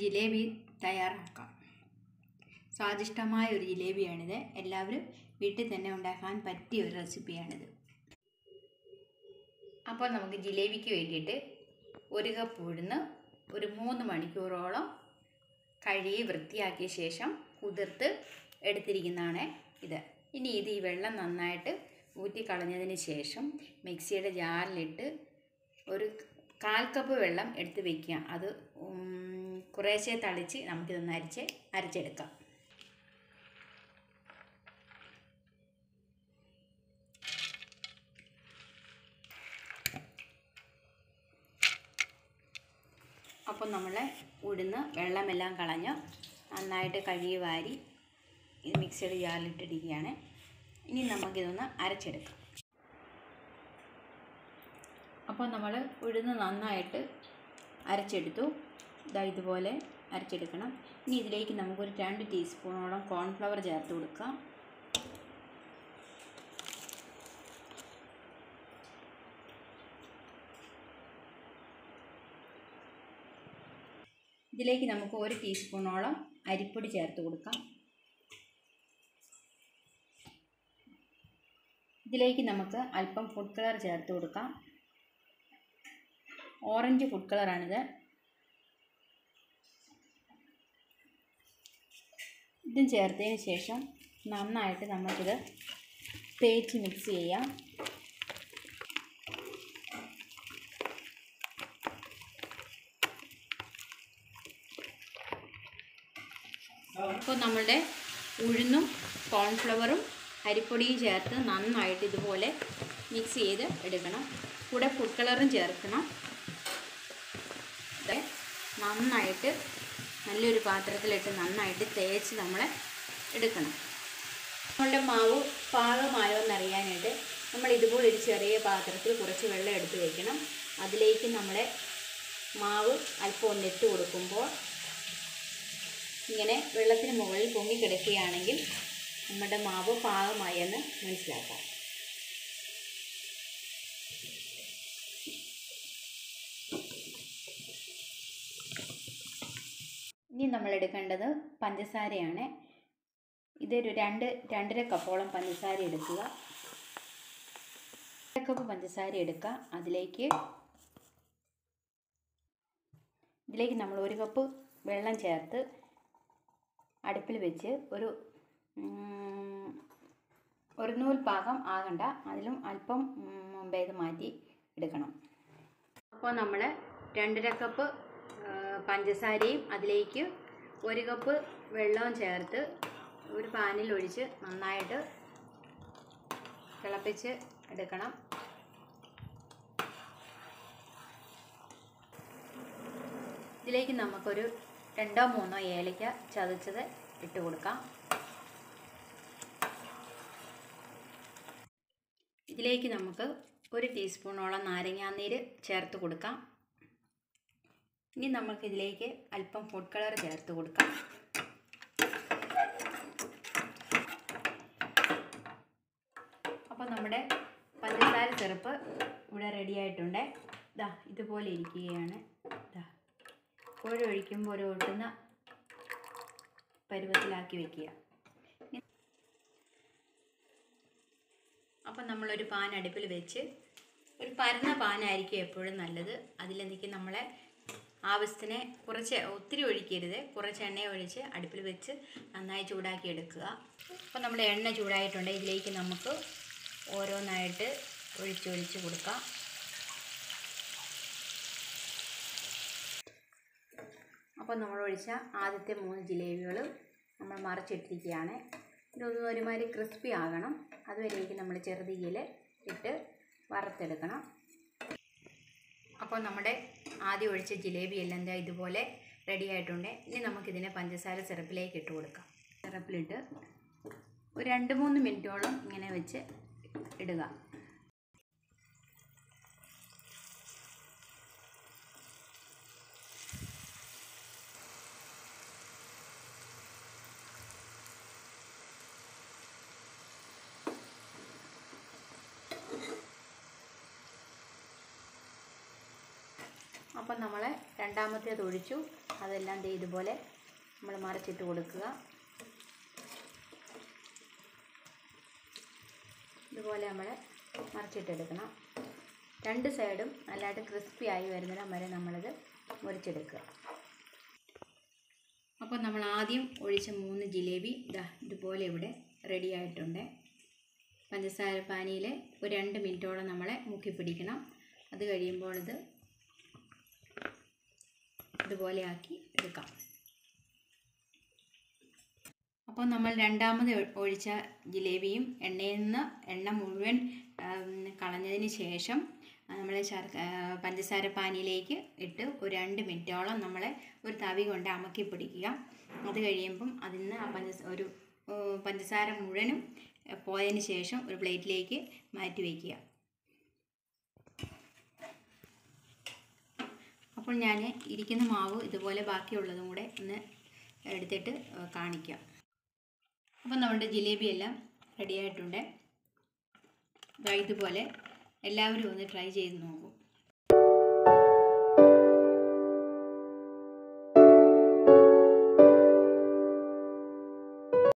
ജിലേബി തയ്യാറാക്കാം സ്വാദിഷ്ടമായ ഒരു ജിലേബിയാണിത് എല്ലാവരും വീട്ടിൽ തന്നെ ഉണ്ടാക്കാൻ പറ്റിയ ഒരു റെസിപ്പിയാണിത് അപ്പോൾ നമുക്ക് ജിലേബിക്ക് വേണ്ടിയിട്ട് ഒരു കപ്പ് ഉഴുന്ന് ഒരു മൂന്ന് മണിക്കൂറോളം കഴുകി വൃത്തിയാക്കിയ ശേഷം കുതിർത്ത് എടുത്തിരിക്കുന്നതാണ് ഇത് ഇനി ഇത് ഈ വെള്ളം നന്നായിട്ട് ഊറ്റിക്കളഞ്ഞതിന് ശേഷം മിക്സിയുടെ ജാറിലിട്ട് ഒരു കാൽ കപ്പ് വെള്ളം എടുത്ത് വെക്കുക അത് ഉം, കുറേശ്ശെ തളിച്ച് നമുക്കിതൊന്ന് അരിച്ച് അരച്ചെടുക്കാം അപ്പോൾ നമ്മൾ ഉഴുന്ന് വെള്ളമെല്ലാം കളഞ്ഞ് നന്നായിട്ട് കഴുകി വാരി ഇത് മിക്സിയുടെ ജാറിലിട്ടിരിക്കുകയാണ് ഇനി നമുക്കിതൊന്ന് അരച്ചെടുക്കാം അപ്പോൾ നമ്മൾ ഉഴുന്ന് നന്നായിട്ട് അരച്ചെടുത്തു ഇതാ ഇതുപോലെ അരച്ചെടുക്കണം ഇനി ഇതിലേക്ക് നമുക്കൊരു രണ്ട് ടീസ്പൂണോളം കോൺഫ്ലവർ ചേർത്ത് കൊടുക്കാം ഇതിലേക്ക് നമുക്ക് ഒരു ടീസ്പൂണോളം അരിപ്പൊടി ചേർത്ത് കൊടുക്കാം ഇതിലേക്ക് നമുക്ക് അല്പം ഫുഡ് കളർ ചേർത്ത് കൊടുക്കാം ഓറഞ്ച് ഫുഡ് കളറാണിത് ഇതും ചേർത്തതിന് ശേഷം നന്നായിട്ട് നമുക്കിത് തേച്ച് മിക്സ് ചെയ്യാം അപ്പോൾ നമ്മളുടെ ഉഴുന്നും കോൺഫ്ലവറും അരിപ്പൊടിയും ചേർത്ത് നന്നായിട്ട് ഇതുപോലെ മിക്സ് ചെയ്ത് എടുക്കണം കൂടെ ഫുഡ് കളറും ചേർക്കണം ഇത് നന്നായിട്ട് നല്ലൊരു പാത്രത്തിലിട്ട് നന്നായിട്ട് തേച്ച് നമ്മൾ എടുക്കണം നമ്മളുടെ മാവ് പാകമായോ എന്നറിയാനായിട്ട് നമ്മൾ ഇതുപോലെ ഒരു ചെറിയ പാത്രത്തിൽ കുറച്ച് വെള്ളം എടുത്ത് വയ്ക്കണം അതിലേക്ക് നമ്മളെ മാവ് അല്പം ഒന്ന് ഇട്ട് കൊടുക്കുമ്പോൾ ഇങ്ങനെ വെള്ളത്തിന് മുകളിൽ പൊങ്ങിക്കിടക്കുകയാണെങ്കിൽ നമ്മുടെ മാവ് പാകമായി എന്ന് മനസ്സിലാക്കാം ഇനി നമ്മൾ എടുക്കേണ്ടത് പഞ്ചസാരയാണ് ഇതൊരു രണ്ട് രണ്ടര കപ്പോളം പഞ്ചസാര എടുക്കുക രണ്ടര കപ്പ് പഞ്ചസാര എടുക്കുക അതിലേക്ക് ഇതിലേക്ക് നമ്മൾ ഒരു കപ്പ് വെള്ളം ചേർത്ത് അടുപ്പിൽ വെച്ച് ഒരു ഉം, ഒരു നൂൽ പാകം ആകണ്ട അതിലും അല്പം ഉം, മുമ്പേ ഇത് മാറ്റി എടുക്കണം അപ്പോൾ നമ്മൾ രണ്ടര കപ്പ് ആ, പഞ്ചസാരയും അതിലേക്ക് ഒരു കപ്പ് വെള്ളവും ചേർത്ത് ഒരു പാനിൽ ഒഴിച്ച് നന്നായിട്ട് തിളപ്പിച്ച് എടുക്കണം ഇതിലേക്ക് നമുക്കൊരു രണ്ടോ മൂന്നോ ഏലക്ക ചതച്ചത് ഇട്ട് കൊടുക്കാം ഇതിലേക്ക് നമുക്ക് ഒരു ടീസ്പൂണോളം നാരങ്ങാനീര് ചേർത്ത് കൊടുക്കാം ഇനി നമുക്ക് ഇതിലേക്ക് അല്പം ഫുഡ് കളർ ചേർത്ത് കൊടുക്കാം അപ്പോൾ നമ്മുടെ പഞ്ചസാര സിറപ്പ് ഇവിടെ റെഡി ആയിട്ടുണ്ട് ഇതാ ഇതുപോലെ ഇരിക്കുകയാണ് ഇതാ ഒഴിക്കുമ്പോൾ ഒരു ഒട്ടുന്ന പരുവത്തിലാക്കി വെക്കുക അപ്പം നമ്മളൊരു പാൻ അടുപ്പിൽ വെച്ച് ഒരു പരന്ന പാനായിരിക്കും എപ്പോഴും നല്ലത് അതിലെന്തൊക്കെ നമ്മളെ ആവശ്യത്തിന് കുറച്ച് ഒത്തിരി ഒഴിക്കരുത് കുറച്ച് എണ്ണ ഒഴിച്ച് അടുപ്പിൽ വെച്ച് നന്നായി ചൂടാക്കി എടുക്കുക അപ്പോൾ നമ്മുടെ എണ്ണ ചൂടായിട്ടുണ്ട് ഇതിലേക്ക് നമുക്ക് ഓരോന്നായിട്ട് ഒഴിച്ചൊഴിച്ച് കൊടുക്കാം അപ്പോൾ നമ്മൾ ഒഴിച്ച ആദ്യത്തെ മൂന്ന് ജിലേബികൾ നമ്മൾ മറിച്ചിട്ടിരിക്കുകയാണ് ഇതൊന്നും ഒരുമാതിരി ക്രിസ്പി ആകണം അതുവരേക്ക് നമ്മൾ ചെറുതീയിൽ ഇട്ട് വറുത്തെടുക്കണം അപ്പോൾ നമ്മുടെ ആദ്യം ഒഴിച്ച ജിലേബി എല്ലാം എന്താ ഇതുപോലെ റെഡി ആയിട്ടുണ്ട് ഇനി നമുക്കിതിനെ പഞ്ചസാര സിറപ്പിലേക്ക് ഇട്ട് കൊടുക്കാം സിറപ്പിലിട്ട് ഒരു രണ്ട് മൂന്ന് മിനിറ്റോളം ഇങ്ങനെ വെച്ച് ഇടുക അപ്പം നമ്മൾ രണ്ടാമത്തേത് ഒഴിച്ചു അതെല്ലാം ദേ ഇതുപോലെ നമ്മൾ മറിച്ചിട്ട് കൊടുക്കുക ഇതുപോലെ നമ്മൾ മറിച്ചിട്ടെടുക്കണം രണ്ട് സൈഡും നല്ലതായിട്ട് ക്രിസ്പി ആയി വരുന്നിടം വരെ നമ്മളിത് മുറിച്ചെടുക്കുക അപ്പോൾ നമ്മൾ ആദ്യം ഒഴിച്ച മൂന്ന് ജിലേബി ഇതാ ഇതുപോലെ ഇവിടെ റെഡി ആയിട്ടുണ്ട് പഞ്ചസാര പാനിയിൽ ഒരു രണ്ട് മിനിറ്റോളം നമ്മളെ മുക്കി പിടിക്കണം അത് കഴിയുമ്പോൾ ഇത് ഇതുപോലെ ആക്കി എടുക്കാം അപ്പോൾ നമ്മൾ രണ്ടാമത് ഒ- ഒഴിച്ച ജിലേബിയും എണ്ണയിൽ നിന്ന് എണ്ണ മുഴുവൻ ആം, കളഞ്ഞതിന് ശേഷം നമ്മൾ ശർക്ക ആ, പഞ്ചസാര പാനിയിലേക്ക് ഇട്ട് ഒരു രണ്ട് മിനിറ്റോളം നമ്മളെ ഒരു തവി കൊണ്ട് അമക്കി പിടിക്കുക അത് കഴിയുമ്പം അതിൽ നിന്ന് ആ പഞ്ചസ ഒരു ഓ, പഞ്ചസാര മുഴുവനും എ, പോയതിന് ശേഷം ഒരു പ്ലേറ്റിലേക്ക് മാറ്റി വയ്ക്കുക അപ്പോൾ ഞാൻ ഇരിക്കുന്ന മാവ് ഇതുപോലെ ബാക്കിയുള്ളതും കൂടെ ഒന്ന് എടുത്തിട്ട് ഏ, കാണിക്കാം അപ്പോൾ നമ്മുടെ ജിലേബി എല്ലാം റെഡി ആയിട്ടുണ്ട് ദാ ഇതുപോലെ എല്ലാവരും ഒന്ന് ട്രൈ ചെയ്ത് നോക്കൂ